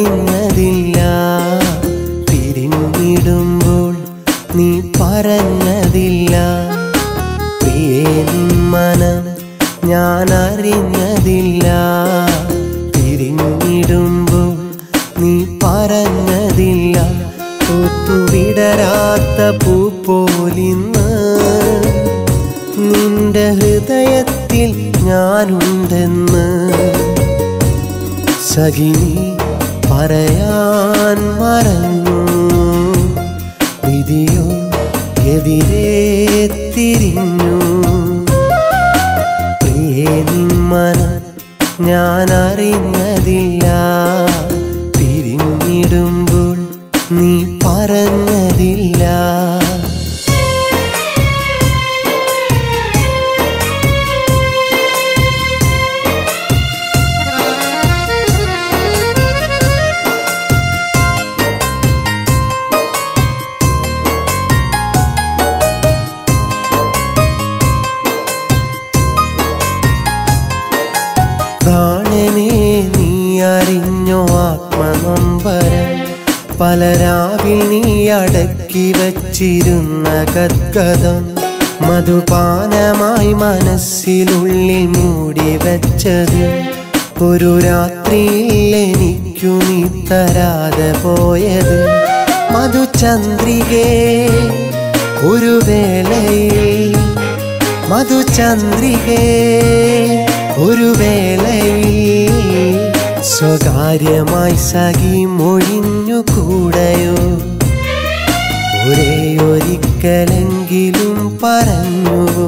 അറിഞ്ഞതില്ല പിരിഞ്ഞിടുമ്പോൾ നീ പറഞ്ഞതില്ല പ്രിയേ നിൻ മനം ഞാൻ അറിഞ്ഞതില്ല പിരിഞ്ഞിടുമ്പോൾ നീ പറഞ്ഞതില്ല പൂത്തുവിടരാത്ത പൂ പോലിന്ന് നിന്റെ ഹൃദയത്തിൽ ഞാനുണ്ടെന്ന് സഖിനി പറയാൻ മറന്നു വിധിയോ എതിരെ തിരിഞ്ഞു പ്രിയേ നിന്മനം ഞാൻ അറിഞ്ഞതില്ല പിരിഞ്ഞിടുമ്പോൾ നീ പറഞ്ഞതില്ല പ്രാണനെ നീ അറിഞ്ഞോ ആത്മനൊമ്പരം പലരാവിൽ നീ അടക്കി വച്ചിരുന്ന ഗദ്ഗതം മധുപാനമായി മനസ്സിനുള്ളിൽ മൂടി വെച്ചത് ഒരു രാത്രിയിൽ എനിക്കു നീ തരാതെ പോയത് മധുചന്ദ്രികേ ഒരു വേളയിൽ മധുചന്ദ്രികേ ഒരു വേളയിൽ സ്വകാര്യമായി സഖി മൊഴിഞ്ഞു കൂടയോ ഒരേ ഒരിക്കലെങ്കിലും പറഞ്ഞുവോ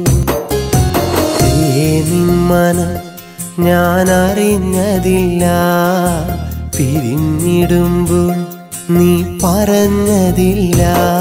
ഏ നിമ്മന ഞാൻ അറിഞ്ഞതില്ല പിരിഞ്ഞിടുമ്പോൾ നീ പറഞ്ഞതില്ല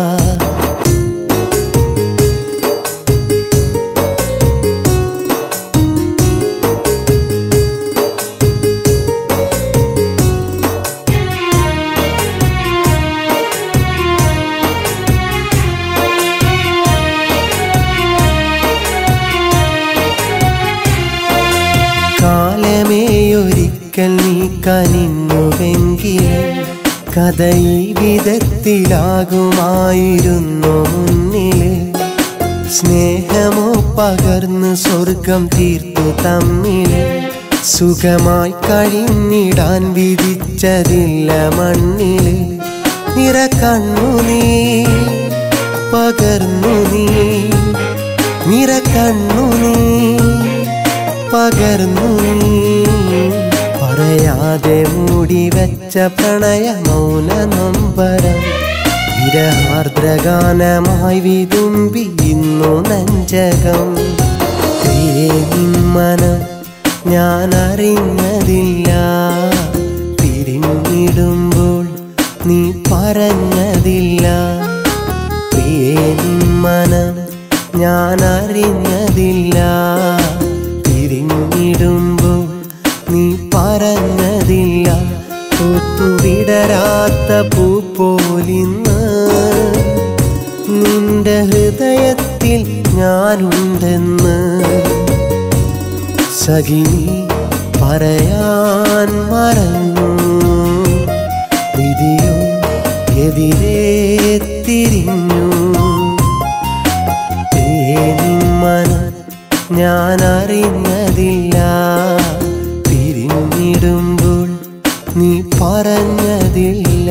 കാലമേയൊരിക്കൽ നീ കനിഞ്ഞുവെങ്കിൽ കഥ ഈ വിധത്തിലാകുമായിരുന്നു മുന്നിൽ സ്നേഹമോ പകർന്ന് സ്വർഗം തീർത്തു തമ്മിൽ സുഖമായി കഴിഞ്ഞിടാൻ വിധിച്ചതില്ല മണ്ണിൽ നിറ കണ്ണു നീ പകർന്നു നീ നിറ കണ്ണു നീ പകർന്നു നീ പറയാതെ മൂടി വെച്ച പ്രണയ മൗന നൊമ്പരം വിരഹാർദ്രഗാനമായി വിതുമ്പി ഇന്നു നെഞ്ചകം പ്രിയേ നിന്മനം ഞാൻ അറിഞ്ഞതില്ല പിരിഞ്ഞിടുമ്പോൾ നീ പറഞ്ഞതില്ല പ്രിയേ നിന്മനം ഞാൻ അറിഞ്ഞതില്ല പിരിഞ്ഞിടുമ്പോൾ നീ പറഞ്ഞതില്ല പൂത്തുവിടരാത്ത പൂ പോലിന്ന് നിന്റെ ഹൃദയത്തിൽ ഞാനുണ്ടെന്ന് സഖിനി പറയാൻ മറന്നു വിധിയോ എതിരെ തിരിഞ്ഞു പ്രിയേ നിന്മനം ഞാൻ അറിഞ്ഞതില്ല പിരിഞ്ഞിടുമ്പോൾ നീ പറഞ്ഞതില്ല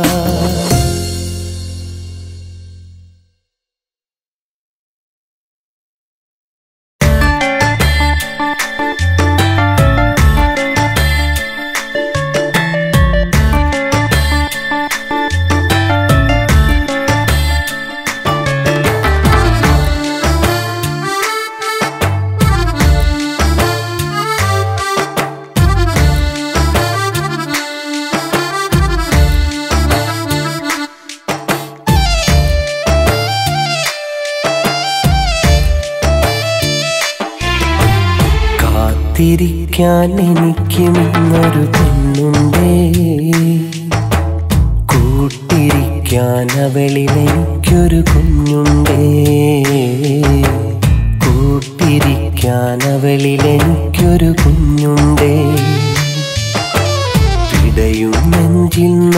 കാത്തിരിക്കാൻ എനിക്കും ഇന്നൊരു പെണ്ണുണ്ടേ കൂട്ടിരിക്കാൻ അവളിൽ എനിക്കൊരു കുഞ്ഞുണ്ടേ കൂട്ടിരിക്കാൻ അവളിൽ എനിക്കൊരു കുഞ്ഞുണ്ടേ പിടയുന്ന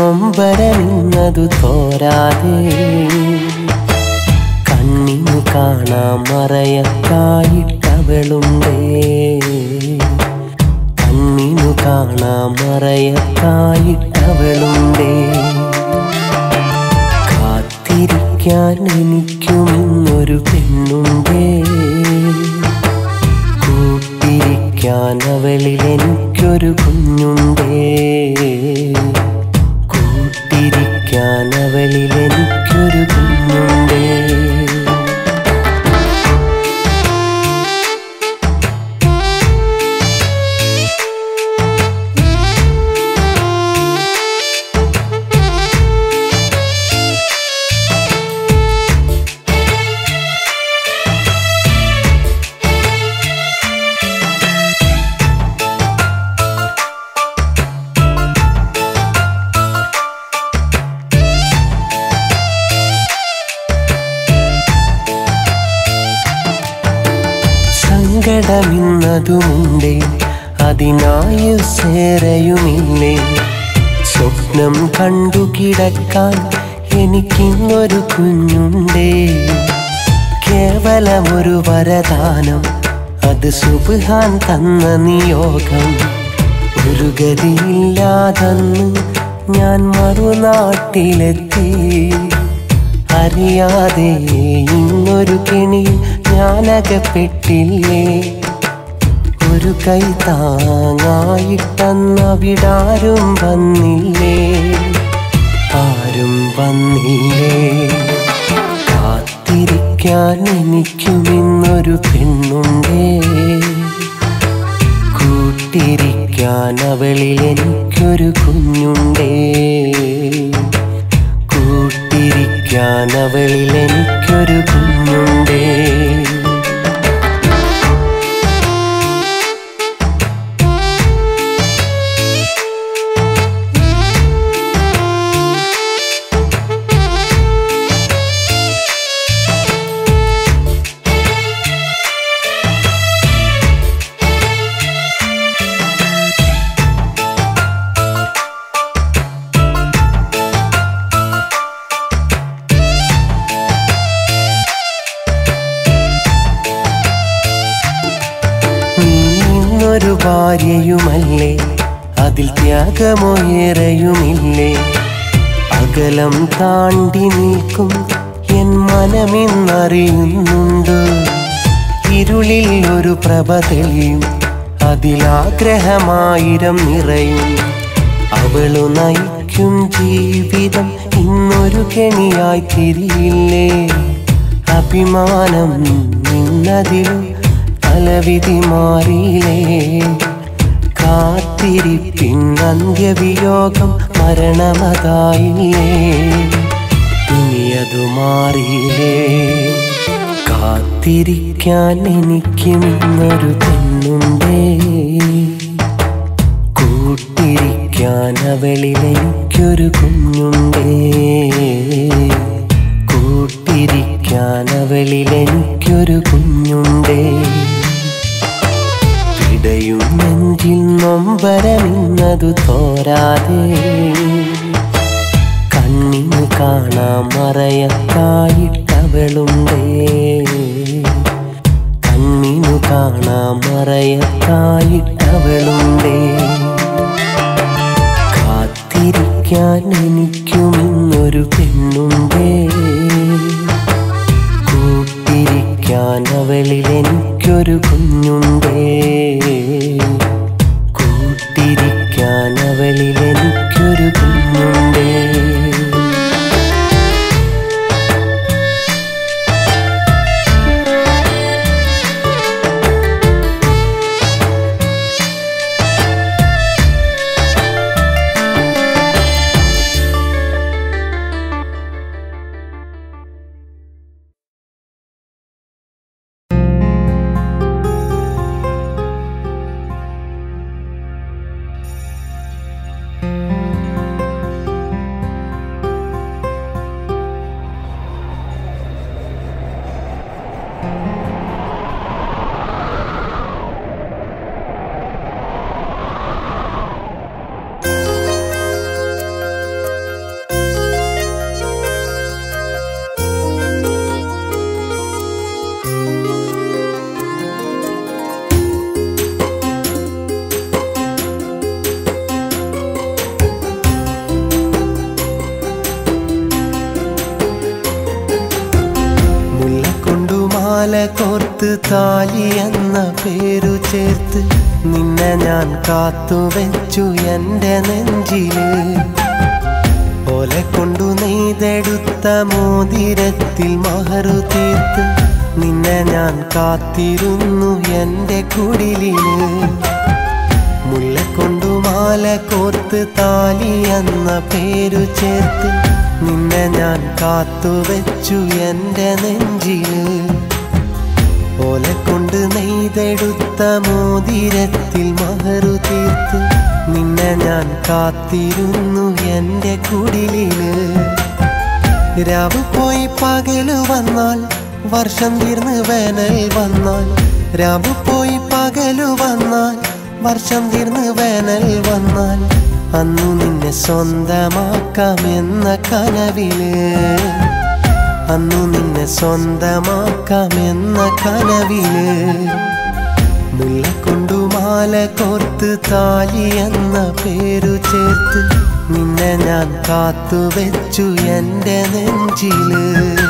നൊമ്പരമിന്നതു തോരാതെ കണ്ണിന് കാണാൻ മറയക്കായിട്ടവളുണ്ടേ കണ്ണിനു കാണാൻ മറയക്കായിട്ടവളുണ്ടേ കാത്തിരിക്കാൻ എനിക്കും ഇന്നൊരു പെണ്ണുണ്ടേ കൂട്ടിരിക്കാൻ അവളിൽ എനിക്കൊരു കുഞ്ഞുണ്ടേ കൂട്ടിരിക്കാൻ അവളിൽ എനിക്കൊരു കുഞ്ഞുണ്ടേ സങ്കടമിന്നതുമുണ്ടേ അതിനായുസേറയുമില്ലേ സ്വപ്നം കണ്ടു കിടക്കാൻ എനിക്കിന്നൊരു കുഞ്ഞുണ്ടേ കേവലമൊരു വരദാനം അത് സുബാൻ തന്ന നിയോഗം ഒരു ഗതിയില്ലാതന്ന് ഞാൻ മറുനാട്ടിലെത്തി അറിയാതെ ഇന്നൊരു കെണി ഞാനകപ്പെട്ടില്ലേ ഒരു കൈ താങ്ങായിട്ടന്നവിടാരും വന്നില്ലേ ആരും വന്നില്ലേ കാത്തിരിക്കാൻ എനിക്കും ഇന്നൊരു പെണ്ണുണ്ടേ കൂട്ടിരിക്കാൻ അവളിൽ എനിക്കൊരു കുഞ്ഞുണ്ടേ കൂട്ടിരിക്കാൻ അവളിൽ എനിക്കൊരു കുഞ്ഞുണ്ടേ നീ ഇന്നൊരു ഭാര്യയുമല്ലേ അതിൽ ത്യാഗമോ ഏറെയുമില്ലേ അകലം താണ്ടി നിൽക്കും എൻ മനമെന്നറിയുന്നുണ്ട് ഇരുളിൽ ഒരു പ്രഭ തെളിയും അതിലാഗ്രഹമായിരം നിറയും അവളു നയിക്കും ജീവിതം ഇന്നൊരു കെണിയായി തിരിയില്ലേ അഭിമാനം നിന്നതിലും തലവിധി മാറിയില്ലേ കാത്തിരിപ്പിൻ അന്ത്യവിയോഗം മരണമതായില്ലേ ഇനിയതു മാറിയില്ലേ കാത്തിരിക്കാൻ എനിക്കും ഇന്നൊരു പെണ്ണുണ്ടേ കൂട്ടിരിക്കാൻ അവളിൽ എനിക്കൊരു കുഞ്ഞുണ്ടേ കൂട്ടിരിക്കാൻ അവളിൽ എനിക്കൊരു കുഞ്ഞുണ്ടേ ഇടയും നെഞ്ചിൽ നൊമ്പരമിന്നതു തോരാതെ കണ്ണിന് കാണാൻ മറയക്കായിട്ടവളുണ്ടേ കണ്ണിനു കാണാൻ മറയക്കായിട്ടവളുണ്ടേ കാത്തിരിക്കാൻ എനിക്കും ഇന്നൊരു പെണ്ണുണ്ടേ കൂട്ടിരിക്കാൻ അവളിൽ എനിക്കൊരു കുഞ്ഞുണ്ടേ കൂട്ടിരിക്കാൻ അവളിൽ എനിക്കൊരു കുഞ്ഞുണ്ടേ മാല കോർത്ത് താലി എന്ന പേരു ചേർത്ത് നിന്നെ ഞാൻ കാത്തുവെച്ചു എൻ്റെ നെഞ്ചില് ഓലെ കൊണ്ടു നെയ്തെടുത്ത മോതിരത്തിൽ മഹറു തീർത്ത് നിന്നെ ഞാൻ കാത്തിരുന്നു എൻ്റെ കുടിലില് മുല്ലക്കൊണ്ടു മാല കോർത്ത് താലി എന്ന പേരു ചേർത്ത് നിന്നെ ഞാൻ കാത്തുവെച്ചു എൻ്റെ നെഞ്ചില് ഓലെ കൊണ്ട് നെയ്തെടുത്ത മോതിരത്തിൽ മഹറു തീർത്ത് നിന്നെ ഞാൻ കാത്തിരുന്നു എൻ്റെ കുടിലില് രാവ് പോയി പകല് വന്നാൽ വർഷം തീർന്ന് വേനൽ വന്നാൽ രാവ് പോയി പകല് വന്നാൽ വർഷം തീർന്ന് വേനൽ വന്നാൽ അന്നു നിന്നെ സ്വന്തമാക്കാമെന്ന കനവില് അന്നു നിന്നെ സ്വന്തമാക്കാമെന്ന കനവില് മുല്ലക്കൊണ്ടു മാല കോർത്ത് താലി എന്ന പേരു ചേർത്ത് നിന്നെ ഞാൻ കാത്തുവെച്ചു എൻ്റെ നെഞ്ചില്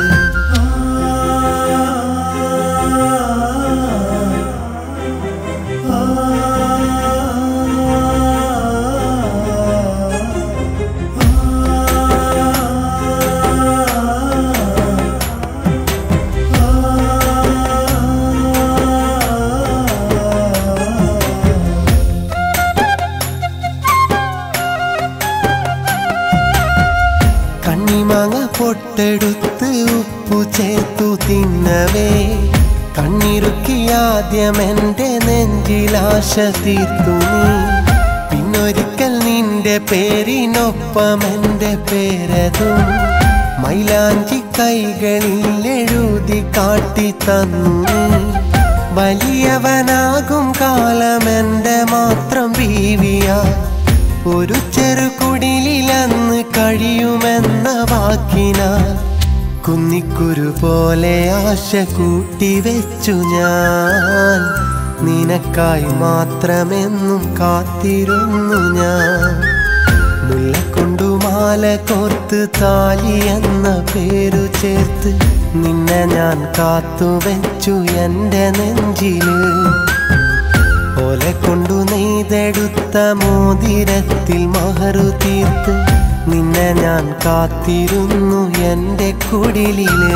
കണ്ണിമാങ്ങ പൊട്ടെടുത്ത് ഉപ്പു ചേർത്തു തിന്നവേ കണ്ണിറുക്കി ആദ്യം എൻ്റെ നെഞ്ചിലാശ തീർത്തു നീ പിന്നൊരിക്കൽ നിന്റെ പേരിനൊപ്പം എൻ്റെ പേരതും മൈലാഞ്ചി കൈകളിൽ എഴുതി കാട്ടി തന്നു നീ വലിയവനാകും കാലം എൻ്റെ മാത്രം ബീവിയാ ഒരു ചെറുകുടിലന്ന് കഴിയുമെന്ന വാക്കിനാൽ കുന്നിക്കുരു പോലെ ആശ കൂട്ടി വെച്ചു ഞാൻ നിനക്കായി മാത്രമെന്നും കാത്തിരുന്നു ഞാൻ മുല്ലക്കൊണ്ടു മാല കോർത്ത് താലി എന്ന പേരു ചേർത്ത് നിന്നെ ഞാൻ കാത്തുവെച്ചു എൻ്റെ നെഞ്ചില് ഓലെ കൊണ്ടു നെയ്തെടുത്ത മോതിരത്തിൽ മഹറു തീർത്ത് നിന്നെ ഞാൻ കാത്തിരുന്നു എൻ്റെ കുടിലില്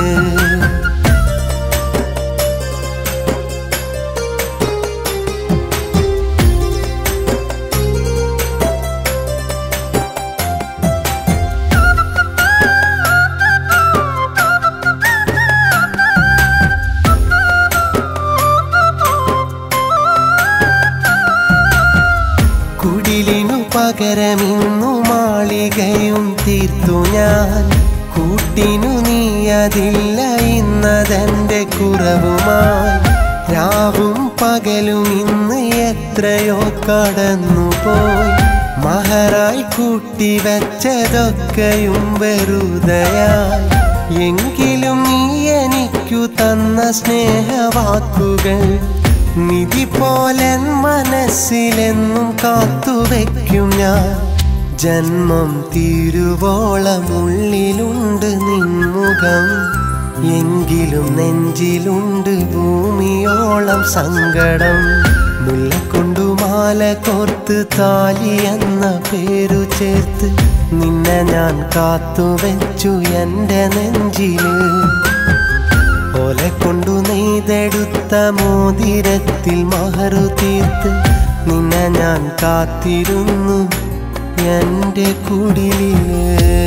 കുടിലിനു പകരമിന്നു മാളികയും തീർത്തു ഞാൻ കൂട്ടിനു നീ അതില്ല ഇന്നതെന്റെ കുറവുമായി രാവും പകലും ഇന്ന് എത്രയോ കടന്നുപോയി മഹറായി കൂട്ടി വെച്ചതൊക്കെയും വെറുതയായി എങ്കിലും നീ എനിക്കു തന്ന സ്നേഹവാക്കുകൾ നിധി പോലെ മനസ്സിലെന്നും കാത്തുവെക്കും ഞാൻ ജന്മം തീരുവോളം ഉള്ളിലുണ്ട് നിൻമുഖം എങ്കിലും നെഞ്ചിലുണ്ട് ഭൂമിയോളം സങ്കടം മുല്ലക്കൊണ്ടു മാല കോർത്ത് താലി എന്ന പേരു ചേർത്ത് നിന്നെ ഞാൻ കാത്തുവെച്ചു എൻ്റെ നെഞ്ചില് ഓലെ കൊണ്ടു നെയ്തെടുത്ത മോതിരത്തിൽ മഹറു തീർത്ത് നിന്നെ ഞാൻ കാത്തിരുന്നു എൻ്റെ കുടിലില്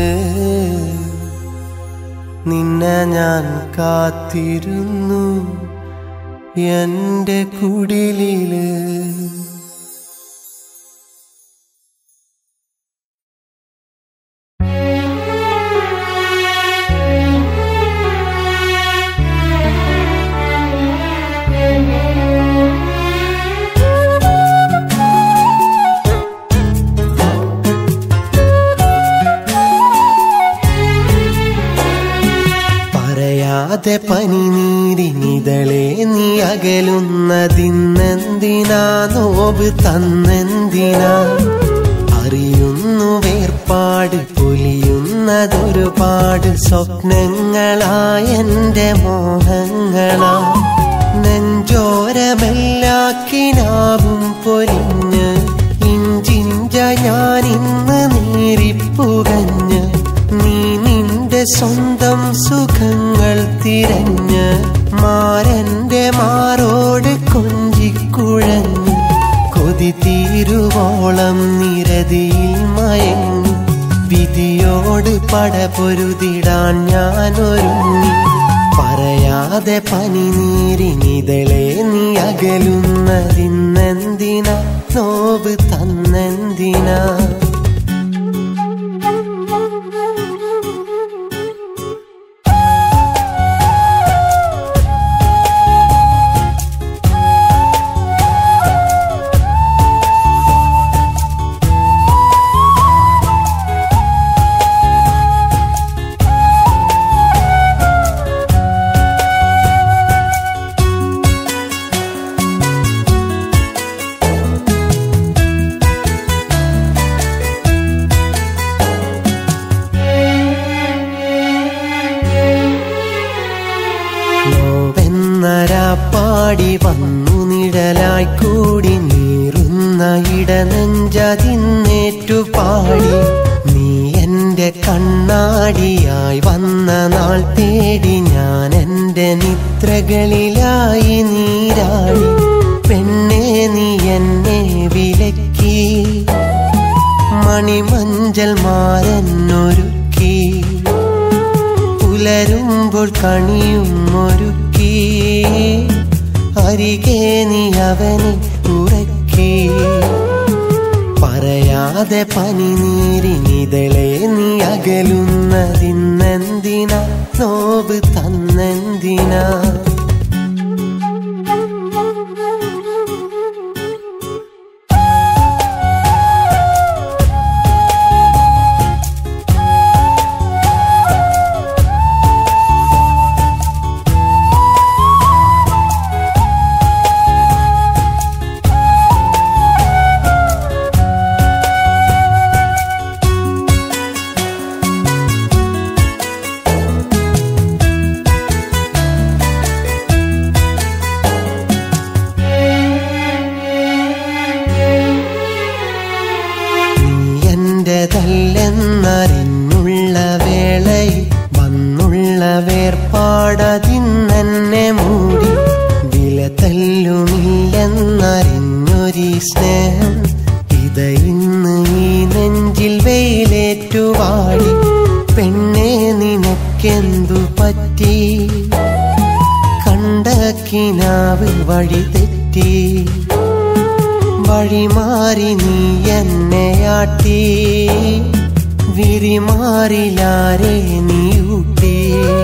നിന്നെ ഞാൻ കാത്തിരുന്നു എൻ്റെ കുടിലില് പറയാതെ പനിനീരിനിതളെ നീ അകലുന്നതിന്നെന്തിനാ നോവ് തന്നെന്തിനാ അറിയുന്നു വേർപാട് വേർപാട് പൊലിയുന്നതൊരുപാട് സ്വപ്നങ്ങളായ എൻ്റെ മോഹങ്ങളാ നെഞ്ചോരമെല്ലാക്കിനാവും പൊലിഞ്ഞ് ഇഞ്ചിഞ്ച ഞാൻ ഇന്ന് നേരിപ്പുകഞ്ഞ് നീ നിന്റെ സ്വന്തം സുഖങ്ങൾ തിരഞ്ഞ് മാരന്റെ മാറോട് കൊഞ്ചിക്കുഴഞ്ഞ് കൊതി തീരുവോളം നിരതിയിൽ മയങ്ങി വിധിയോട് പടപൊരുതിടാൻ ഞാൻ ഒരുങ്ങി പറയാതെ പനിനീരിനിതളെ നീ അകലുന്നതിന്നെന്തിനാ നോവ് തന്നെന്തിനാ നോവെന്നരാപ്പാടി വന്നു നിഴലായി കൂടി നീറുന്ന ഇടനെഞ്ചതിന്നേറ്റു പാടി നീ എന്റെ കണ്ണാടിയായി വന്ന നാൾ തേടി ഞാൻ എന്റെ നിദ്രകളിലായി നീരാടി പെണ്ണെ നീ എന്നെ വിലക്കി മണിമഞ്ചൽ മാരന്നൊരുക്കി പുലരുമ്പോൾ കണിയും ഒരുക്കി അരികെ നീ അവനെ ഉറക്കി പറയാതെ പനിനീരിനിതളെ നീ അകലുന്നതിന്നെന്തിനാ നോവ് തന്നെന്തിനാ എന്റെതല്ലെന്നറിഞ്ഞുള്ള വേളയിൽ വന്നുള്ള വേർപാടതിന്നെന്നെ മൂടി വില തല്ലുമില്ലെന്നറിഞ്ഞൊരീ സ്നേഹം ഇത് ഇന്ന് ഈ നെഞ്ചിൽ വെയിലേറ്റുവാടി പെണ്ണെ നിനക്കെന്തു പറ്റി കണ്ട കിനാവ് വഴി തെറ്റി വഴിമാറി നീ എന്നെയാട്ടി വിരിമാറിലാരെ നീ ഊട്ടി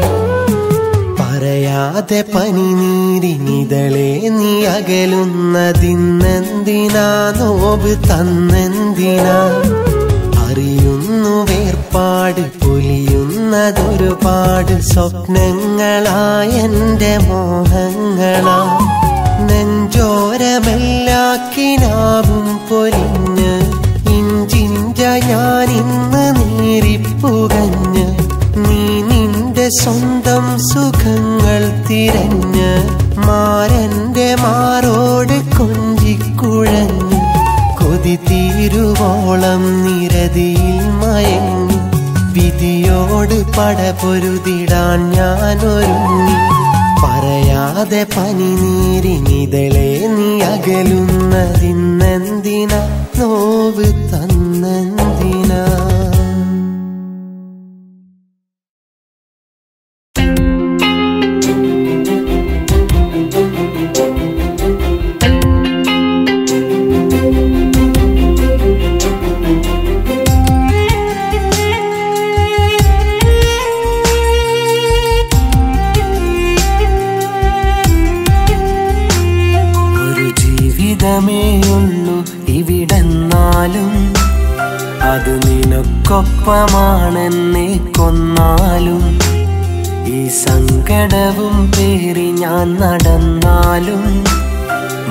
പറയാതെ പനിനീരിനിതളെ നീ അകലുന്നതിന്നെന്തിനാ നോവ് തന്നെന്തിനാ അറിയുന്നു വേർപാട് പൊലിയുന്നതൊരുപാട് സ്വപ്നങ്ങളായ എൻ്റെ മോഹങ്ങളാ നെഞ്ചോരമെല്ലാക്കിനാവും പൊലിഞ്ഞ് ഇഞ്ചിഞ്ച ഞാൻ ഇന്ന് നേരിപ്പുകഞ്ഞ് നീ നിന്റെ സ്വന്തം സുഖങ്ങൾ തിരഞ്ഞ് മാരന്റെ മാറോട് കൊഞ്ചിക്കുഴഞ്ഞ് കൊതി തീരുവോളം നിരതിയിൽ മയങ്ങി വിധിയോട് പടപൊരുതിടാൻ ഞാൻ ഒരുങ്ങി പറയാതെ പനിനീരിനിതളെ നീ അകലുന്നതിന്നെന്തിനാ നോവ് തന്നെന്തിനാ ഒരു ജീവിതമേയുള്ളൂ ഇവിടെന്നാലും അത് നിനക്കൊപ്പമാണെന്നെ കൊന്നാലും ഈ സങ്കടവും പേറി ഞാൻ നടന്നാലും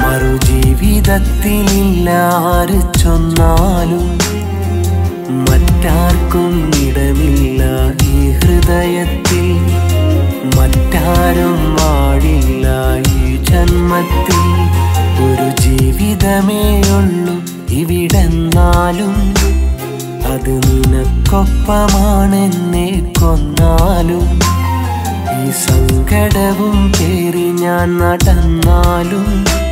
മറുജീവിതത്തിലില്ല ആര് ചൊന്നാലും മറ്റു മറ്റാർക്കും ഇടമില്ല ഈ ഹൃദയത്തിൽ മറ്റാരും വാഴില്ല ഈ ജന്മത്തിൽ ഒരു ജീവിതമേ ഉള്ളൂ ഇവിടെന്നാലും അത് നിനക്കൊപ്പമാണെന്നെ കൊന്നാലും ഈ സങ്കടവും പേറി ഞാൻ നടന്നാലും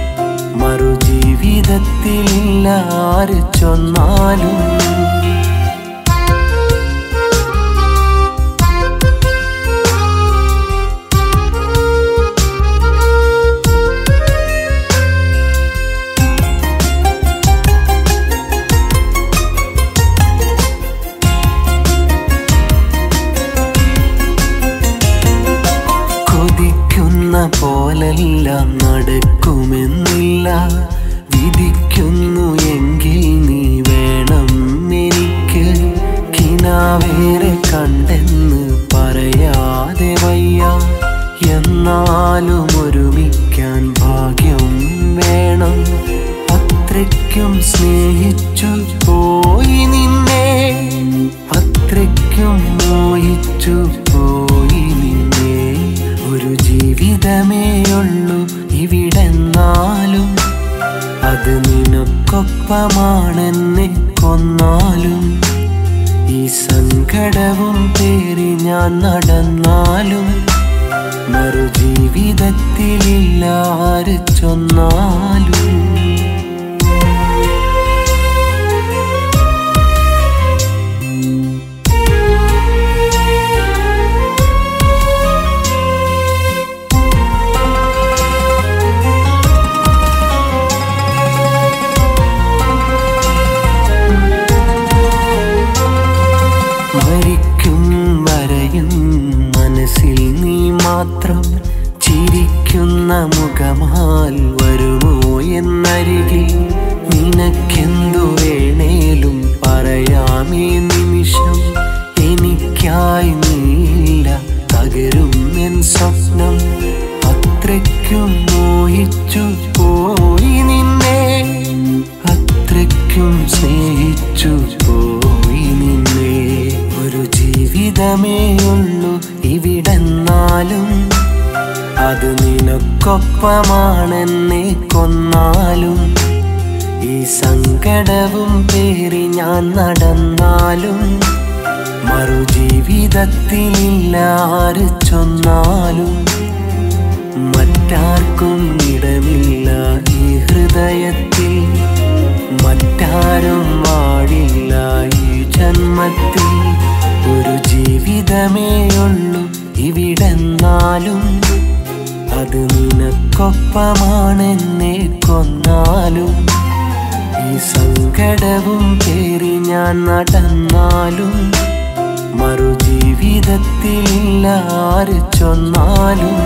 മറുജീവിതത്തിൽ ആര് ചൊന്നാലും കൊതിക്കുന്ന പോലെല്ലാം നടക്കുമെന്നില്ല വിധിക്കുന്നു എങ്കിൽ നീ വേണം എനിക്ക് കിനാവേറെ കണ്ടെന്ന് പറയാതെ വയ്യ എന്നാലും ഒരുമിക്കാൻ ഭാഗ്യം വേണം അത്രയ്ക്കും സ്നേഹിച്ചു പോയി നിന്നെ അത്രയ്ക്കും മോഹിച്ചു പോയി നിന്നെ ഒരു ജീവിതമേ ഉള്ളൂ ഇവിടെന്നാലും അത് നിനക്കൊപ്പമാണെന്നെ കൊന്നാലും ഈ സങ്കടവും പേറി ഞാൻ നടന്നാലും മറുജീവിതത്തിലില്ല ആര് ചൊന്നാലും മരിക്കും വരയും മനസ്സിൽ നീ മാത്രം ചിരിക്കുന്ന മുഖമാൽ വരുമോ എന്നരികിൽ നിനക്കെന്തു വേണേലും പറയാമേ നിമിഷം എനിക്കായി നീല തകരും എൻ സ്വപ്നം അത്രയ്ക്കും മോഹിച്ചു പോയി നിന്നെ അത്രയ്ക്കും സ്നേഹിച്ചു പോയി നിന്നെ ഒരു ജീവിതമേ ഉള്ളൂ ഇവിടെന്നാലും അത് നിനക്കൊപ്പമാണെന്നെ കൊന്നാലും ഈ സങ്കടവും പേറി ഞാൻ നടന്നാലും മറുജീവിതത്തിലില്ല ആര് ചൊന്നാലും മറ്റാർക്കും ഇടമില്ല ഈ ഹൃദയത്തിൽ മറ്റാരും വാഴില്ല ഈ ജന്മത്തിൽ ഒരു ജീവിതമേ ഉള്ളൂ ഇവിടെന്നാലും അത് നിനക്കൊപ്പമാണെന്നെ കൊന്നാലും ഈ സങ്കടവും പേറി ഞാൻ നടന്നാലും മറുജീവിതത്തിൽ ആര് ചൊന്നാലും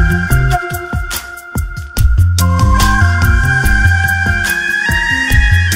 ും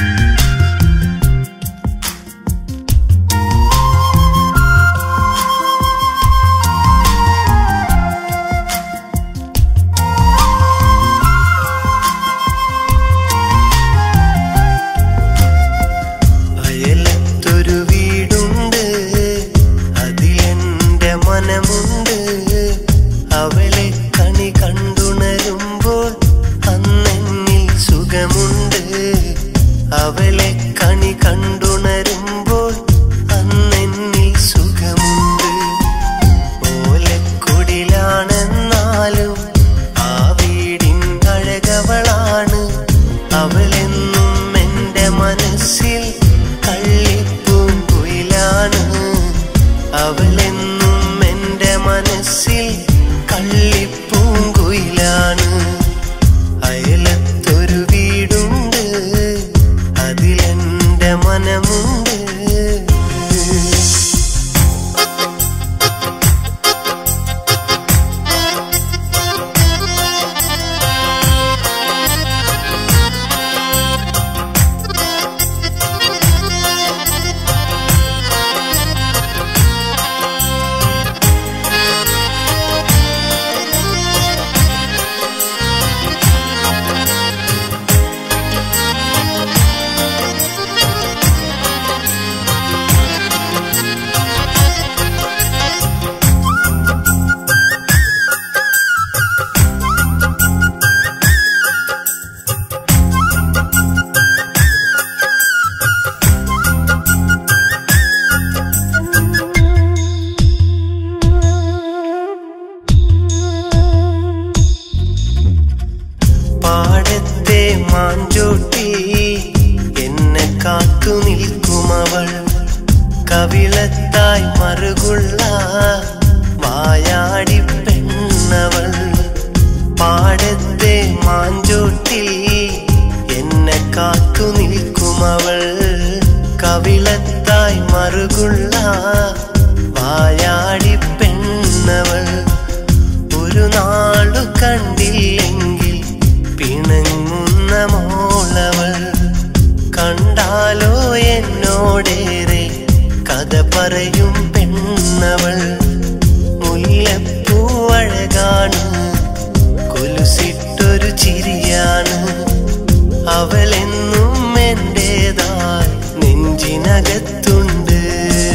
മാഞ്ചോട്ടി എന്നെ കാത്തു നിൽക്കുമവൾ കവിളത്തായി മറുകുള്ള വായാടി പെണ്ണവൾ പാടത്തെ മാഞ്ചോട്ടിൽ എന്നെ കാത്തു നിൽക്കുമവൾ കവിളത്തായി മറുകുള്ള വായാടി പെണ്ണവൾ ഒരു നാളു കണ്ടില്ലെങ്കിൽ പിണങ്ങുന്ന മോളവൾ കണ്ടാലോ എന്നോടേറെ കഥ പറയും പെണ്ണവൾ മുല്ലപ്പൂ അഴകാണ് കൊലുസിട്ടൊരു ചിരിയാണ് അവളെന്നും എന്റേതായി നെഞ്ചിനകത്തുണ്ട്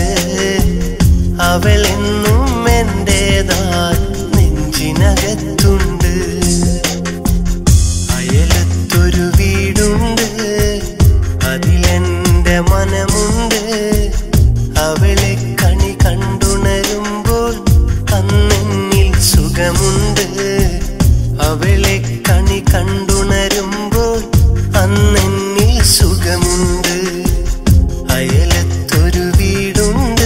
അവളെന്നും എന്റേതായി നെഞ്ചിനകത്തുണ്ട് അയലത്തൊരു വീടുണ്ട് അതിലെന്റെ മനമുണ്ട് അവളെ കണി കണ്ടുണരുമ്പോൾ അന്നെന്നിൽ സുഖമുണ്ട് അവളെ കണി കണ്ടുണരുമ്പോൾ അന്നെന്നിൽ സുഖമുണ്ട് അയലത്തൊരു വീടുണ്ട്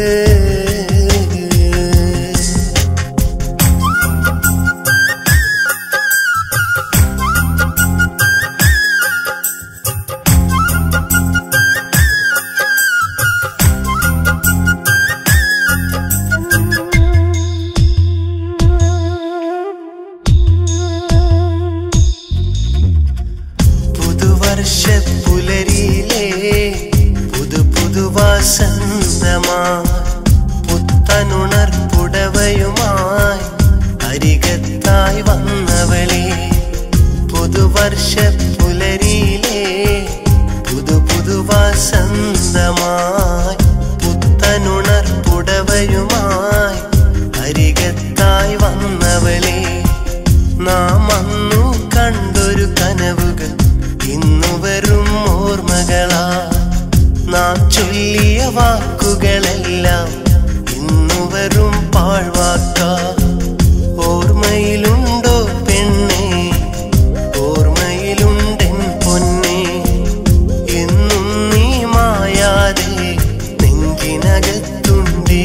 പുതുവർഷ പുലരിയിലെ പുതു പുതുവാസന്തമാ പുത്തനുണർ പുടവയുമായി അരികത്തായി വന്നവളെ പുതുവർഷ പുലരിയിലെ പുതു പുതുവാസന്തമായി പുത്തനുണർ പുടവയുമായി അരികത്തായി വന്നവളെ നാം അന്നു കണ്ടൊരു കനവുകൾ ഇന്നു വെറും ഓർമ്മകളാ നാം ചൊല്ലിയ വാക്കുകളെല്ലാം ഇന്നു വെറും പാഴ്വാക്ക ഓർമ്മയിലുണ്ടോ പെണ്ണെ ഓർമ്മയിലുണ്ടെൻ പൊന്നെ എന്നും നീ മായാതെ നെഞ്ചിനകത്തുണ്ടേ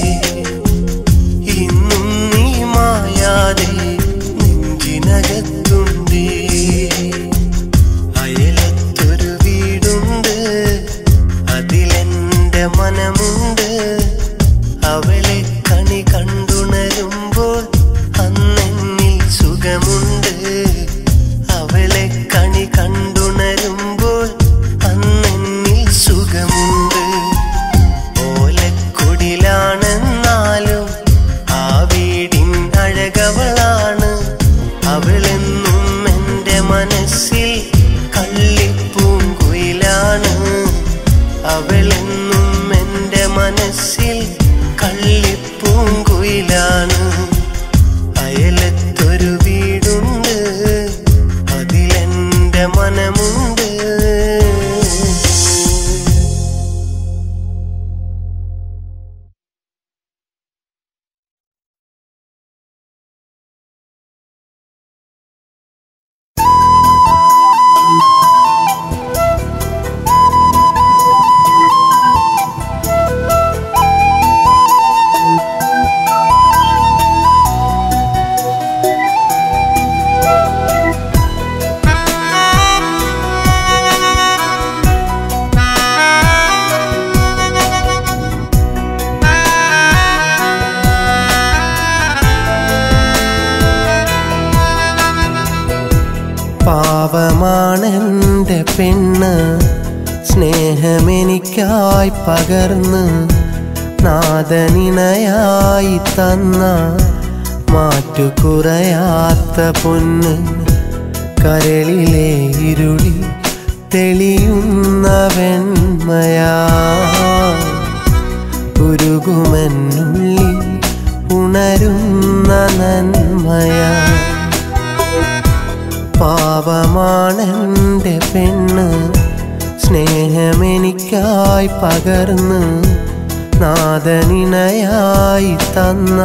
ഇന്നും നീ മായാതെ നെഞ്ചിനകത്തുണ്ടേ അയലത്തൊരു വീടുണ്ട് അതിലെന്റെ മനമുണ്ട് അവളെ കണി കണ്ടുണരുമ്പോൾ അന്നെന്നിൽ സുഖമുണ്ട് അവളെ കണി കണ്ടുണരുമ്പോൾ അന്നെന്നിൽ സുഖമുണ്ട് ഓലക്കുടിലാണെന്നാലും ആ വീടിൻ അഴകവളാണ് അവളെന്നും എൻ്റെ മനസ്സിൽ കള്ളിപ്പൂങ്കുയിലാണ് അവളെന്നും എൻ്റെ മനസ്സിൽ കള്ളിപ്പൂങ്കുയിലാണ് അയലത്തൊരു വീടുണ്ട് അതിലെന്റെ മനമുണ്ട് പാവമാണെന്റെ പെണ്ണ് സ്നേഹമെനിക്കായി പകർന്ന് നാദനിണയായി തന്ന മാറ്റുകുറയാത്ത പൊന്ന് കരളിലെ ഇരുളി തെളിയുന്ന വെണ്മയാ ഉരുകുമെന്നുള്ളിൽ ഉണരുന്ന നന്മയാ പാവമാണെന്റെ പെണ്ണ് സ്നേഹമെനിക്കായി പകർന്ന് നാദനിണയായി തന്ന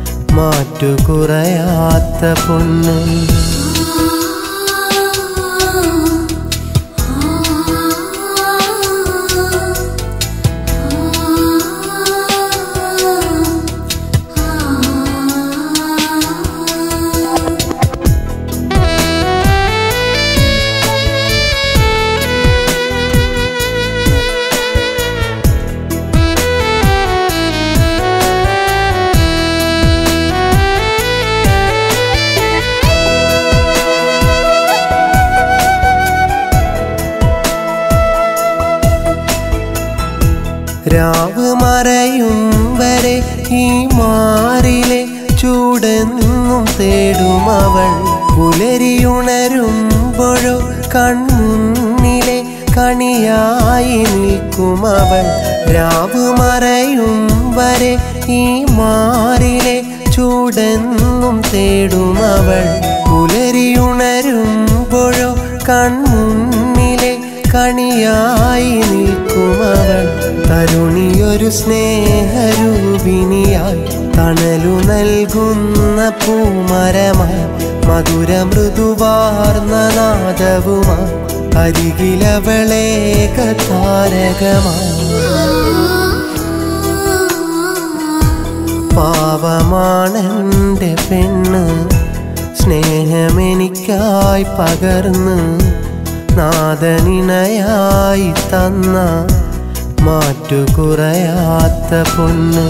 മാറ്റുകുറയാത്ത പൊണ്ണ് ആ തേടും അവൾ പുലരിയുണരുമ്പോഴോ കൺമുന്നിലെ കണിയായി നിൽക്കും അവൾ രാവ് മറയും വരെ ഈ മാറിലെ ചൂടെന്നും തേടും അവൾ പുലരിയുണരുമ്പോഴോ കൺമുന്നിലെ കണിയായി നിൽക്കും അവൾ തരുണിയൊരു സ്നേഹരൂപിണിയായി തണലു നൽകുന്ന പൂമരമായി മധുര മൃദുവാർന്ന നാദവുമായി അരികിലവളേക താരകമായി പാവമാണെൻ്റെ പെണ്ണ് സ്നേഹമെനിക്കായി പകർന്ന് നാദനിണയായി തന്ന മാറ്റുകുറയാത്ത പൊന്ന്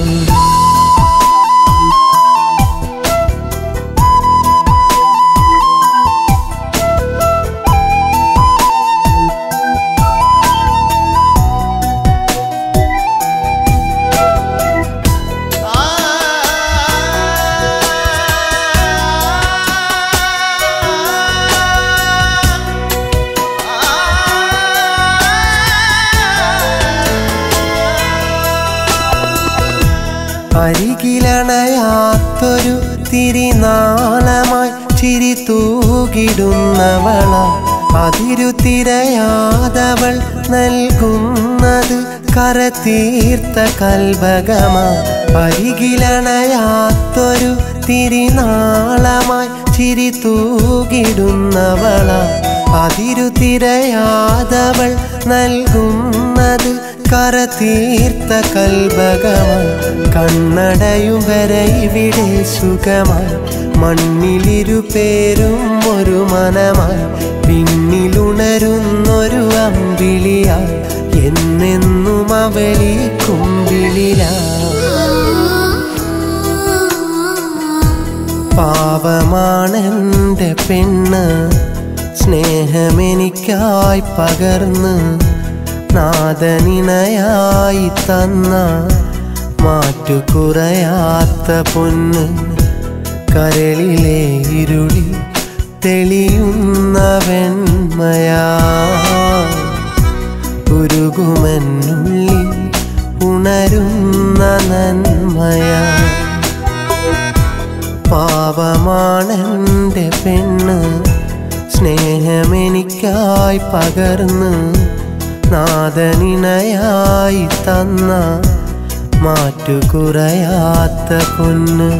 അരികിലണയാത്തൊരു തിരിനാളമായി ചിരി തൂകിടുന്നവള അതിരു തിരയാതവൾ നൽകുന്നത് കരതീർത്ത കൽഭകമാ അരികിലണയാത്തൊരു തിരിനാളമായി ചിരി തൂകിടുന്നവള അതിരു തിരയാതവൾ നൽകുന്നത് കരതീർത്ത കൽഭകമായി കണ്ണടയും വരെ ഇവിടെ സുഖമായി മണ്ണിലിരു പേരും ഒരു മനമായി പിന്നിലുണരുന്നൊരു അമ്പിളിയായി എന്നെന്നും അവളി കുമ്പിളിലാ പാവമാണെൻ്റെ പെണ്ണ് സ്നേഹമെനിക്കായി പകർന്ന് നാദനിണയായി തന്ന മാറ്റുകുറയാത്ത പൊന്ന് കരളിലെ ഇരുളി തെളിയുന്ന വെണ്മയാ ഉരുകുമെന്നുള്ളിൽ ഉണരുന്ന നന്മയാ പാവമാണെൻ്റെ പെണ്ണ് സ്നേഹമെനിക്കായി പകർന്ന് നാദനിണയായി തന്ന മാറ്റുകുറയാത്ത പൊന്ന്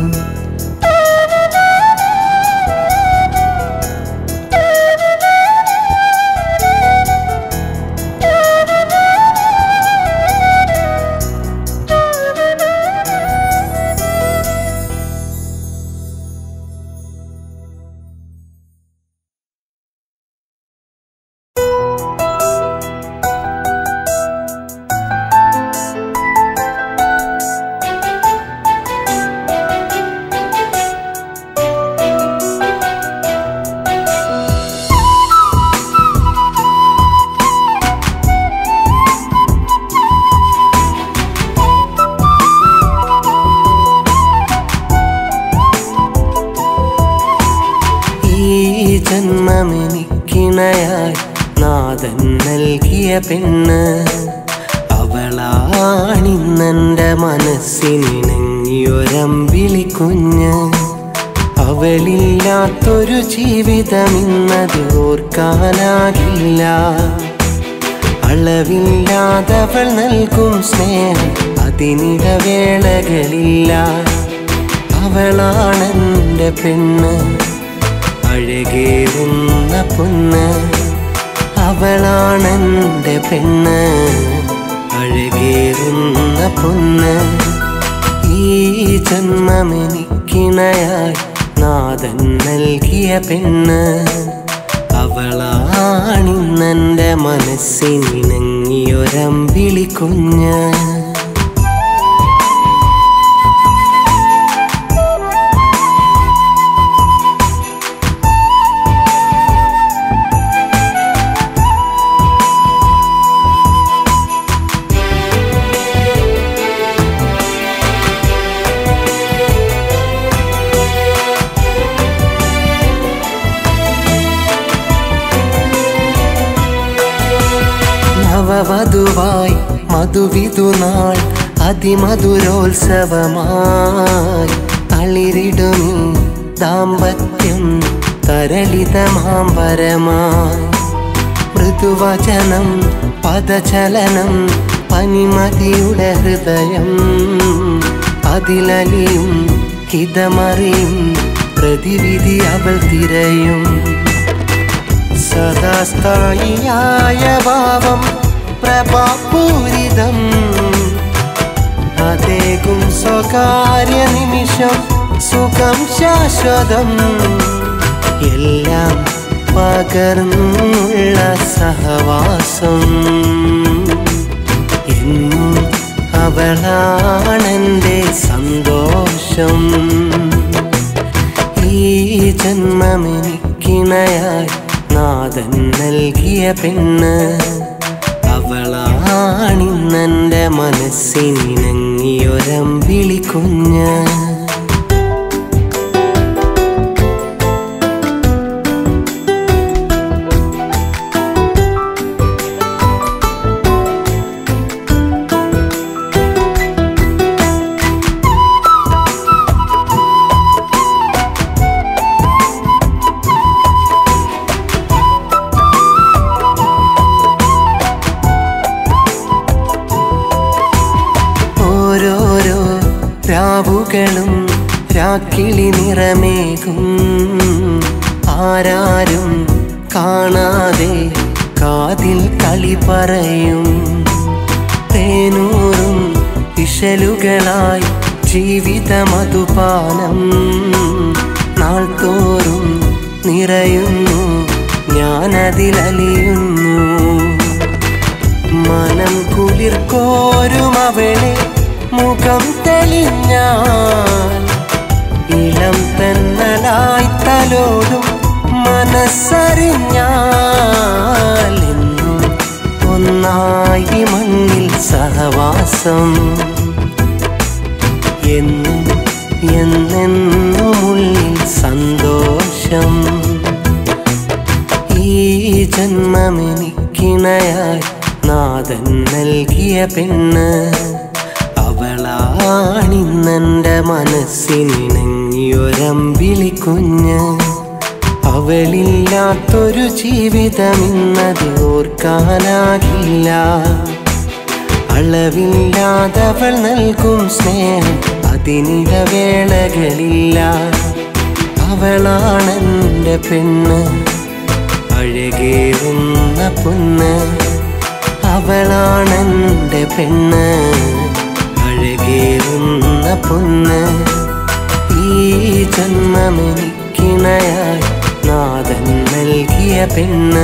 ഈ ജന്മമെനിക്കിണയായി നാഥൻ നൽകിയ പെണ്ണ് അവളാണിന്നെൻ്റെ മനസ്സിനിണങ്ങിയൊരമ്പിളി കുഞ്ഞ് അവളില്ലാത്തൊരു ജീവിതം ഇന്നത് ഓർക്കാനാകില്ല അളവില്ലാതവൾ നൽകും സ്നേഹം അതിനിടവേളകളില്ല അവളാണെൻ്റെ പെണ്ണ് അഴകേറുന്ന പൊന്ന് അവളാണെൻ്റെ പെണ്ണ് അഴകേറുന്ന പൊന്ന് ഈ ജന്മമെനിക്കിണയായി നാഥൻ നൽകിയ പെണ്ണ് അവളാണിന്നെൻ്റെ മനസ്സിനിണങ്ങിയൊരമ്പിളി കുഞ്ഞ് മധുവായി മധുവിധുനാൾ അതിമധുരോത്സവമായി തളിരിടുമീ ദാമ്പത്യം തരളിതമാമ്പരമായി മൃദുവചനം പദചലനം പനിമതിയുടെ ഹൃദയം അതിലലിയും ഹിതമറിയും പ്രതിവിധി അവൾ തിരയും സദാസ്ഥായിയായ ഭാവം പ്രഭാപൂരിതം അതേകും സ്വകാര്യ നിമിഷം സുഖം ശാശ്വതം എല്ലാം പകർന്നുള്ള സഹവാസം എന്നും അവളാണെൻ്റെ സന്തോഷം ഈ ജന്മമെനിക്കിണയായി നാഥൻ നൽകിയ പെണ്ണ് അവളാണിന്നെൻ്റെ മനസ്സിനിണങ്ങിയൊരമ്പിളി കുഞ്ഞ് ഓരോരോ രാവുകളും രാക്കിളി നിറമേകും ആരാരും കാണാതെ കാതിൽ കളി പറയും തേനൂറും ഇശലുകളായി ജീവിത മധുപാനം നാൾ തോറും നിറയുന്നു ഞാനതിലലിയുന്നു മനം കുളിർക്കോരും അവളെ മുഖം തെളിഞ്ഞാൽ ഇളം തെന്നലായി തലോടും മനസ്സറിഞ്ഞാൽ എന്നും ഒന്നായി മണ്ണിൽ സഹവാസം എന്നും എന്നെന്നുമുള്ളിൽ സന്തോഷം ഈ ജന്മമെനിക്കിണയായി നാഥൻ നൽകിയ പെണ്ണ് അവളാണിന്നെൻ്റെ മനസ്സിനിണങ്ങിയൊരമ്പിളി കുഞ്ഞ് അവളില്ലാത്തൊരു ജീവിതമിന്നത് ഓർക്കാനാകില്ല അളവില്ലാതവൾ നൽകും സ്നേഹം അതിനിടവേളകളില്ല അവളാണെൻ്റെ പെണ്ണ് അഴകേറുന്ന പൊന്ന് അവളാണെൻ്റെ പെണ്ണ് അഴകേറുന്ന പൊന്ന് ഈ ജന്മമെനിക്കിണയായി നാഥൻ നൽകിയ പെണ്ണ്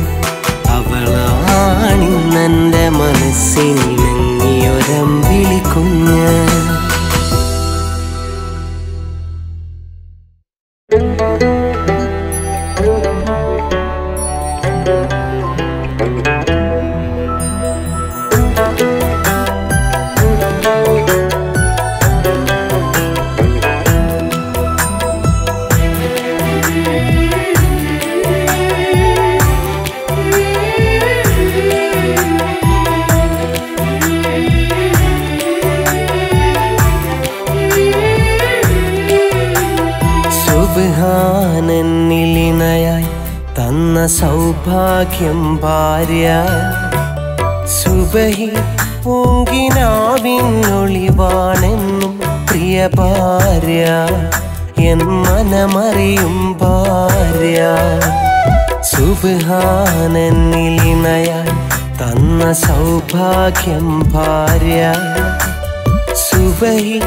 അവളാണിന്നെൻ്റെ മനസ്സിനിണങ്ങിയൊരമ്പിളി കുഞ്ഞ് സുബാനെന്നിലിണയായി തന്ന സൗഭാഗ്യം ഭാര്യ സുബഹി പൂങ്കിനാവിനൊളിവാണെന്നും പ്രിയ ഭാര്യ എൻ മനമറിയും ഭാര്യ സുബാനെന്നിലിണയായി തന്ന സൗഭാഗ്യം ഭാര്യ സുബഹി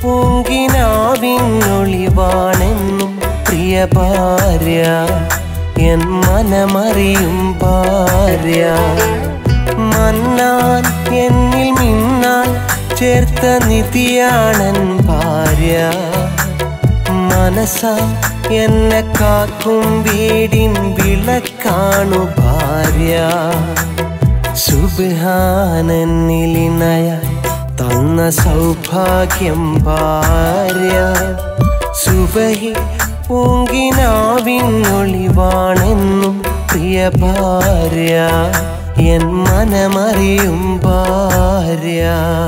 പൂങ്കിനാവിനൊളിവാണെന്നും പ്രിയ ഭാര്യ എൻ മനമറിയും ഭാര്യ മന്നാൻ എന്നിൽ മിന്നാൻ ചേർത്ത നിധിയാണൻ ഭാര്യ മനസ്സ എന്നെ കാക്കും വീടിൻ വിളക്കാണു ഭാര്യ സുബാനെന്നിലിനയായി തന്ന സൗഭാഗ്യം ഭാര്യ സുബഹി പൂങ്കിനാവിനൊളിവാണെന്നും പ്രിയ ഭാര്യ എൻ മനമറിയും ഭാര്യ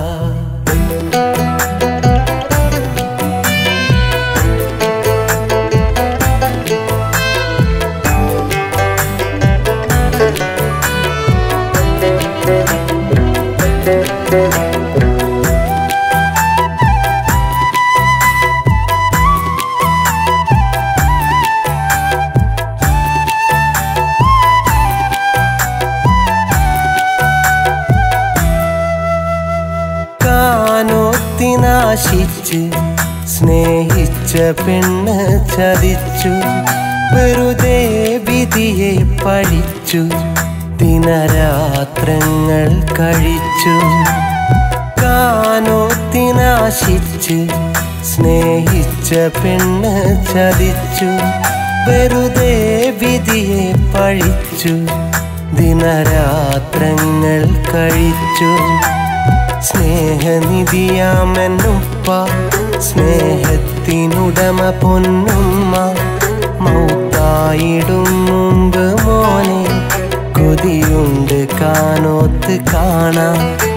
കാനോത്തിനാശിച്ച് സ്നേഹിച്ച പെണ്ണ് ചതിച്ചു വെറുതെ വിധിയെ പഴിച്ചു ദിനരാത്രങ്ങൾ കഴിച്ചു കാനോത്തിനാശിച്ച് സ്നേഹിച്ച പെണ്ണ് ചതിച്ചു വെറുതെ വിധിയെ പഴിച്ചു ദിനരാത്രങ്ങൾ കഴിച്ചു സ്നേഹനിധിയാമെന്നുപ്പ സ്നേഹത്തിനുടമ പൊന്നുമ്മ മൗത്തായിടും മുമ്പ് മോനെ കൊതിയുണ്ട് കാനോത്ത് കാണാം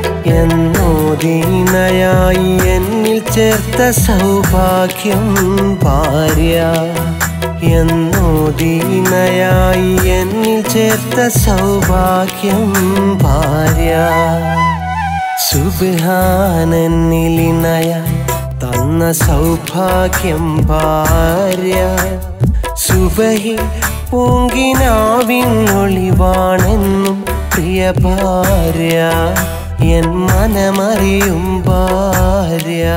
എന്നോദീനയായി എന്നിൽ ചേർത്ത സൗഭാഗ്യം ഭാര്യ എന്നോദീനയായി എന്നിൽ ചേർത്ത സൗഭാഗ്യം ഭാര്യ സുബാനന്നിലിനയ തന്ന സൗഭാഗ്യം ഭാര്യ സുബഹി പൂങ്കിനാവിനൊളിവാണെന്നും പ്രിയ ഭാര്യ എൻ മനമറിയും ഭാര്യ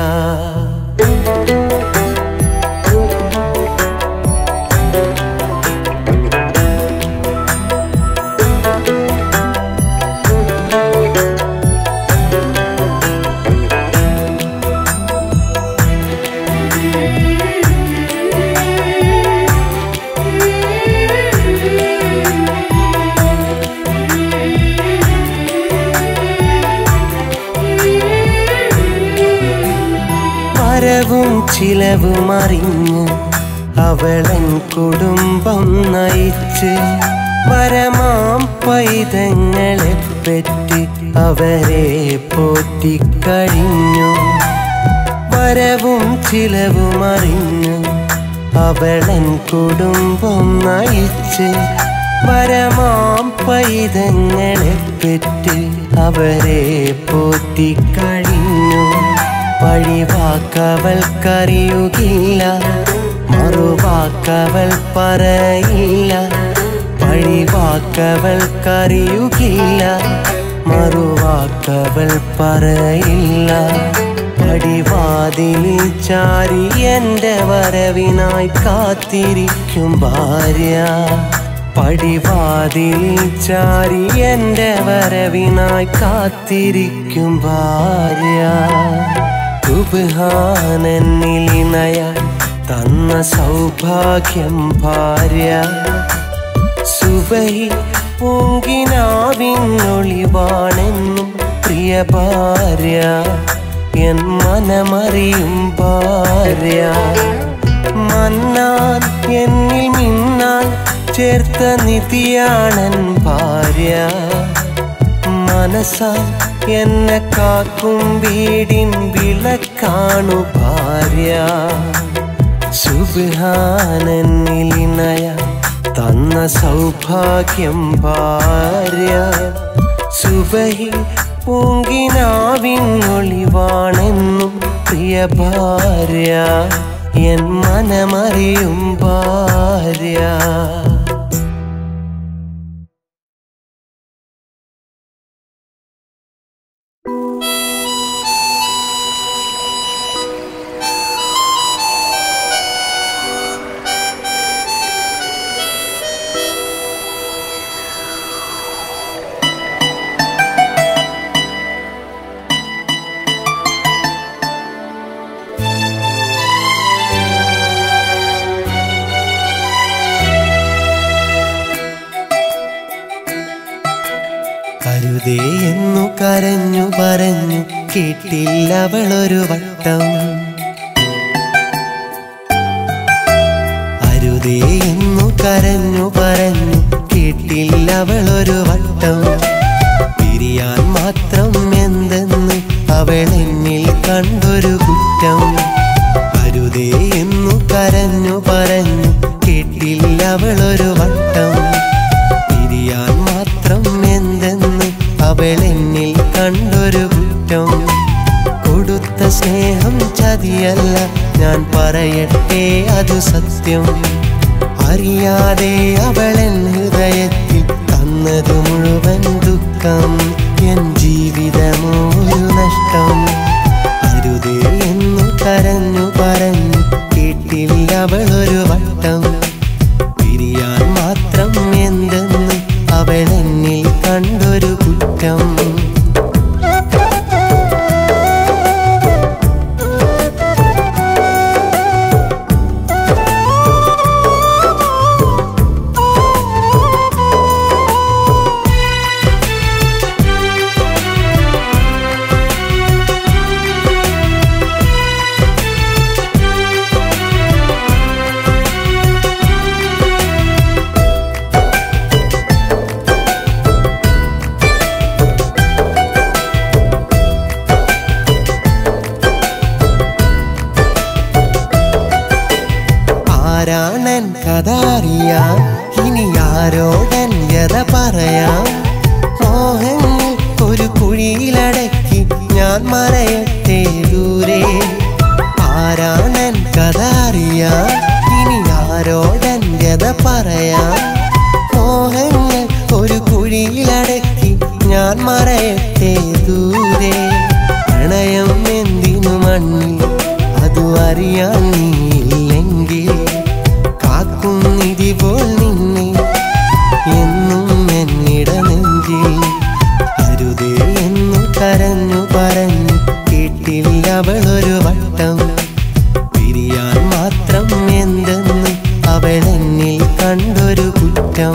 വരവും ചിലവും അറിഞ്ഞ് അവളൻ കുടുംബം നയിച്ച് വരമാം പൈതങ്ങളെ പറ്റി അവരെ പോറ്റിക്കഴിഞ്ഞു വരവും ചിലവും അറിഞ്ഞു അവളൻ കുടുംബം നയിച്ച് വരമാം പൈതങ്ങളെ പറ്റി അവരെ പോറ്റിക്കഴിഞ്ഞു പഴിവാക്കവൾക്കറിയുകില്ല മറുവാക്കവൾ പറയില്ല പഴിവാക്കവൾക്കറിയുകില്ല മറുവാക്കവൾ പറയില്ല പടിവാതിലിൽ ചാരി എൻ്റെ വരവിനായി കാത്തിരിക്കും ഭാര്യ പടിവാതിലിൽ ചാരി എൻ്റെ വരവിനായി കാത്തിരിക്കും ഭാര്യ സുബാനെന്നിലിനയ തന്ന സൗഭാഗ്യം ഭാര്യ സുബഹി പൂങ്കിനാവിനൊളിവാണെന്നും പ്രിയ ഭാര്യ എൻ മനമറിയും ഭാര്യ മന്നാൻ എന്നിൽ മിന്നാൻ ചേർത്ത നിധിയാണൻ ഭാര്യ മനസ്സാ എന്നെ കാക്കും വീടിൻ വിളക്കാണു ഭാര്യ സുബാനെന്നിലിനയ തന്ന സൗഭാഗ്യം ഭാര്യ സുബഹി പൂങ്കിനാവിനൊളിവാണെന്നും പ്രിയ ഭാര്യ എൻ മനമറിയും ഭാര്യ കരുതേ എന്നു കരഞ്ഞു പറഞ്ഞു കേട്ടില്ലവളൊരു വട്ടം അരുതേ എന്നു കരഞ്ഞു പറഞ്ഞു കേട്ടില്ലവളൊരു വട്ടം പിരിയാൻ മാത്രം എന്തെന്ന് അവളെന്നിൽ കണ്ടൊരു കുറ്റം അരുതേ എന്നു കരഞ്ഞു പറഞ്ഞു കേട്ടില്ല അവളൊരു വട്ടം പിരിയാൻ മാത്രം എന്തെന്ന് അവളെന്നിൽ കണ്ടൊരു കുറ്റം കൊടുത്ത സ്നേഹം ചതിയല്ല ഞാൻ പറയട്ടെ അതു സത്യം അറിയാതെ അവളൻ ഹൃദയത്തിൽ തന്നതു മുഴുവൻ ദുഃഖം എൻ ജീവിതമോ ഒരു നഷ്ടം അരുതേ എന്നു കരഞ്ഞു പറഞ്ഞു കേട്ടില്ല അവളൊരു വട്ടം പിരിയാൻ മാത്രം എന്തെന്ന് അവളെന്നിൽ കണ്ടൊരു കുറ്റം ആരാണൻ കഥ അറിയാം ഇനി ആരോടൻ വ്യത പറയാം മോഹങ്ങൾ ഒരു കുഴിയിലടക്കി ഞാൻ മറയട്ടെ ദൂരെ ആരാണൻ കഥ അറിയാം ഇനി ആരോടൻ വ്യത പറയാം മോഹങ്ങൾ ഒരു കുഴിയിലടക്കി ഞാൻ മറയട്ടെ ദൂരെ പ്രണയം എന്തിനു മണ്ണിൽ അതു അറിയാൻ നീയില്ലെങ്കിൽ കാക്കും നിധി പോൽ നിന്നെ എന്നും എന്നിട നെഞ്ചിൽ അരുതേ എന്നു കരഞ്ഞു പറഞ്ഞു കേട്ടില്ല അവളൊരു വട്ടം പിരിയാൻ മാത്രം എന്തെന്ന് അവളെന്നിൽ കണ്ടൊരു കുറ്റം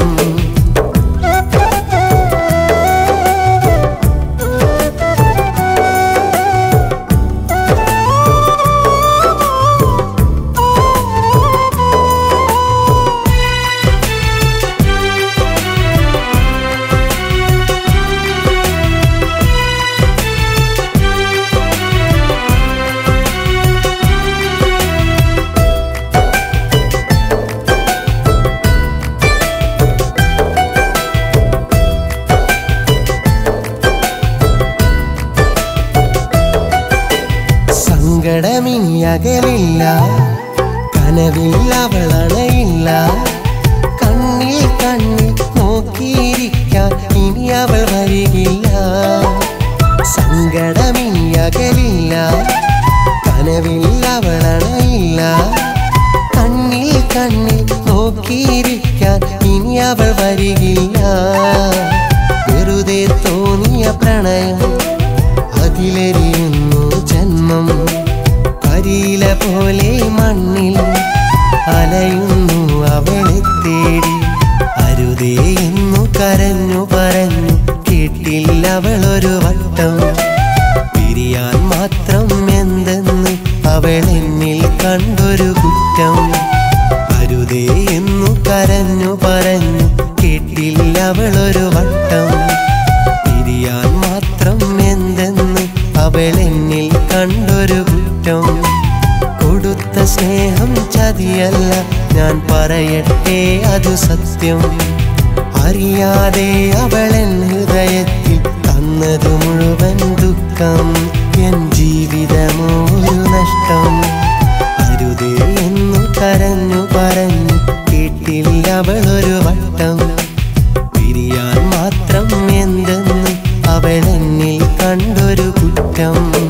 സങ്കടമിനി അകലില്ല കനവിൽ അവളണയില്ല കണ്ണിൽ കണ്ണിൽ നോക്കിയിരിക്കാൻ ഇനി അവൾ വരികില്ല സങ്കടമിനി അകലില്ല കനവിൽ അവളണയില്ല കണ്ണിൽ കണ്ണിൽ നോക്കിയിരിക്കാൻ ഇനി അവൾ വരികില്ല വെറുതെ തോന്നിയ പ്രണയം അതിലെരിയുന്നു ജന്മം കരിയില പോലെ മണ്ണിൽ അലയുന്നു അവളെ തേടി അരുതേ എന്നു കരഞ്ഞു പറഞ്ഞു കേട്ടില്ല അവളൊരു വട്ടം പിരിയാൻ മാത്രം എന്തെന്ന് അവളെന്നിൽ കണ്ടൊരു കുറ്റം അരുതേ എന്നു കരഞ്ഞു പറഞ്ഞു കേട്ടില്ല അവളൊരു വട്ടം പിരിയാൻ മാത്രം എന്തെന്ന് അവളെന്നിൽ കണ്ടൊരു കുറ്റം കൊടുത്ത സ്നേഹം ചതിയല്ല ഞാൻ പറയട്ടെ അതു സത്യം അറിയാതെ അവളൻ ഹൃദയത്തിൽ തന്നതു മുഴുവൻ ദുഃഖം എൻ ജീവിതമോ ഒരു നഷ്ടം അരുതേ എന്നു കരഞ്ഞു പറഞ്ഞു കേട്ടില്ല അവളൊരു വട്ടം പിരിയാൻ മാത്രം എന്തെന്ന് അവളെന്നിൽ കണ്ടൊരു കുറ്റം